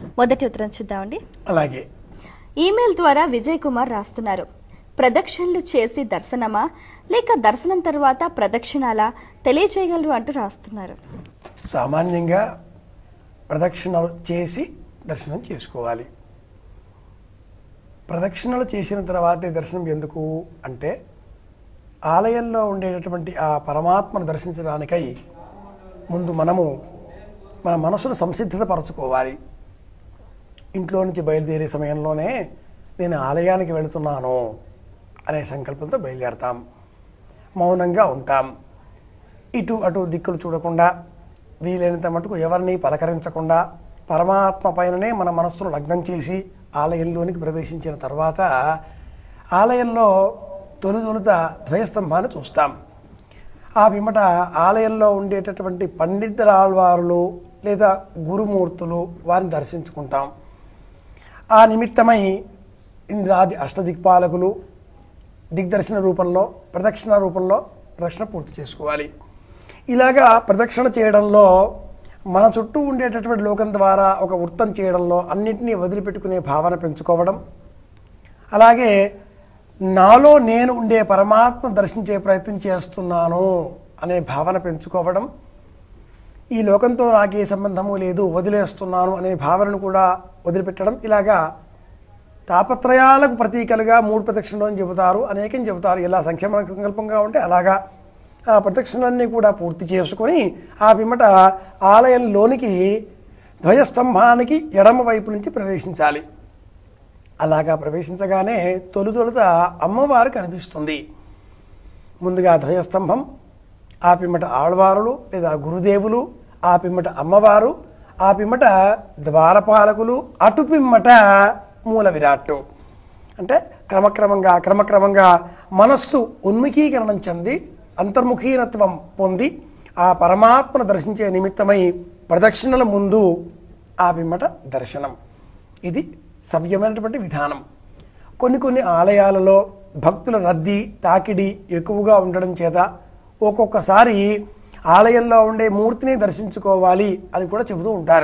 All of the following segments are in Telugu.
మొదటి ఉత్తరం చూద్దామండి అలాగే ఈమెయిల్ ద్వారా విజయ్ కుమార్ రాస్తున్నారు ప్రదక్షిణలు చేసి దర్శనమా లేక దర్శనం తర్వాత ప్రదక్షిణాలా తెలియచేయగలరు అంటూ రాస్తున్నారు సామాన్యంగా ప్రదక్షిణలు చేసి దర్శనం చేసుకోవాలి ప్రదక్షిణలు చేసిన తర్వాతే దర్శనం ఎందుకు అంటే ఆలయంలో ఉండేటటువంటి ఆ పరమాత్మను దర్శించడానికై ముందు మనము మన మనసును సంసిద్ధత పరచుకోవాలి ఇంట్లో నుంచి బయలుదేరే సమయంలోనే నేను ఆలయానికి వెళుతున్నాను అనే సంకల్పంతో బయలుదేరతాం మౌనంగా ఉంటాం ఇటు అటు దిక్కులు చూడకుండా వీలైనంత మటుకు ఎవరిని పలకరించకుండా పరమాత్మ పైననే మన మనస్సును లగ్నం చేసి ఆలయంలోనికి ప్రవేశించిన తర్వాత ఆలయంలో తొలి తొలుత ధ్వయస్తంభాన్ని చూస్తాం ఆ పిమ్మట ఆలయంలో ఉండేటటువంటి పండితురాళ్వారులు లేదా గురుమూర్తులు వారిని దర్శించుకుంటాం ఆ నిమిత్తమై ఇంద్రాది అష్టదిక్పాలకులు దిగ్దర్శన రూపంలో ప్రదక్షిణ రూపంలో ప్రదక్షిణ పూర్తి చేసుకోవాలి ఇలాగా ప్రదక్షిణ చేయడంలో మన చుట్టూ ఉండేటటువంటి లోకం ద్వారా ఒక వృత్తం చేయడంలో అన్నింటినీ వదిలిపెట్టుకునే భావన పెంచుకోవడం అలాగే నాలో నేను ఉండే పరమాత్మ దర్శించే ప్రయత్నం చేస్తున్నాను అనే భావన పెంచుకోవడం ఈ లోకంతో నాకే సంబంధము లేదు వదిలేస్తున్నాను అనే భావనను కూడా వదిలిపెట్టడం ఇలాగా తాపత్రయాలకు ప్రతీకలుగా మూడు ప్రదక్షిణలు అని చెబుతారు అనేకం చెబుతారు ఇలా సంక్షేమ సంకల్పంగా ఉంటే అలాగా ఆ ప్రదక్షిణలన్నీ కూడా పూర్తి చేసుకొని ఆ పిమ్మట ఆలయంలోనికి ధ్వజస్తంభానికి ఎడమ వైపు నుంచి ప్రవేశించాలి అలాగా ప్రవేశించగానే తొలి తొలుత అమ్మవారు కనిపిస్తుంది ముందుగా ధ్వజస్తంభం ఆ పిమ్మట ఆళ్వారులు లేదా గురుదేవులు ఆ పిమ్మట అమ్మవారు ఆ పిమ్మట ద్వారపాలకులు అటు పిమ్మట మూల విరాట్టు అంటే క్రమక్రమంగా క్రమక్రమంగా మనస్సు ఉన్ముఖీకరణం చెంది అంతర్ముఖీనత్వం పొంది ఆ పరమాత్మను దర్శించే నిమిత్తమై ప్రదక్షిణల ముందు ఆ పిమ్మట దర్శనం ఇది సవ్యమైనటువంటి విధానం కొన్ని కొన్ని ఆలయాలలో భక్తుల రద్దీ తాకిడి ఎక్కువగా ఉండడం చేత ఒక్కొక్కసారి ఆలయంలో ఉండే మూర్తిని దర్శించుకోవాలి అని కూడా చెబుతూ ఉంటారు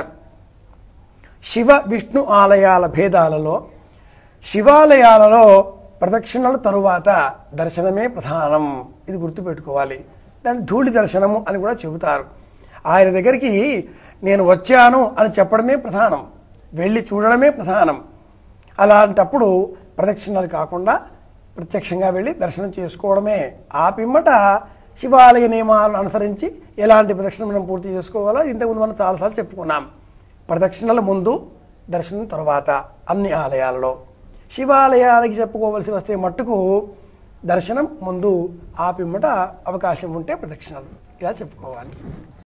శివ విష్ణు ఆలయాల భేదాలలో శివాలయాలలో ప్రదక్షిణల తరువాత దర్శనమే ప్రధానం ఇది గుర్తుపెట్టుకోవాలి దాన్ని ధూళి దర్శనము అని కూడా చెబుతారు ఆయన దగ్గరికి నేను వచ్చాను అని చెప్పడమే ప్రధానం వెళ్ళి చూడడమే ప్రధానం అలాంటప్పుడు ప్రదక్షిణలు కాకుండా ప్రత్యక్షంగా వెళ్ళి దర్శనం చేసుకోవడమే ఆ పిమ్మట శివాలయ నియమాలను అనుసరించి ఎలాంటి ప్రదక్షిణ మనం పూర్తి చేసుకోవాలో ఇంతకుముందు మనం చాలాసార్లు చెప్పుకున్నాం ప్రదక్షిణల ముందు దర్శనం తర్వాత అన్ని ఆలయాలలో శివాలయానికి చెప్పుకోవలసి వస్తే మట్టుకు దర్శనం ముందు ఆ పిమ్మట అవకాశం ఉంటే ప్రదక్షిణలు ఇలా చెప్పుకోవాలి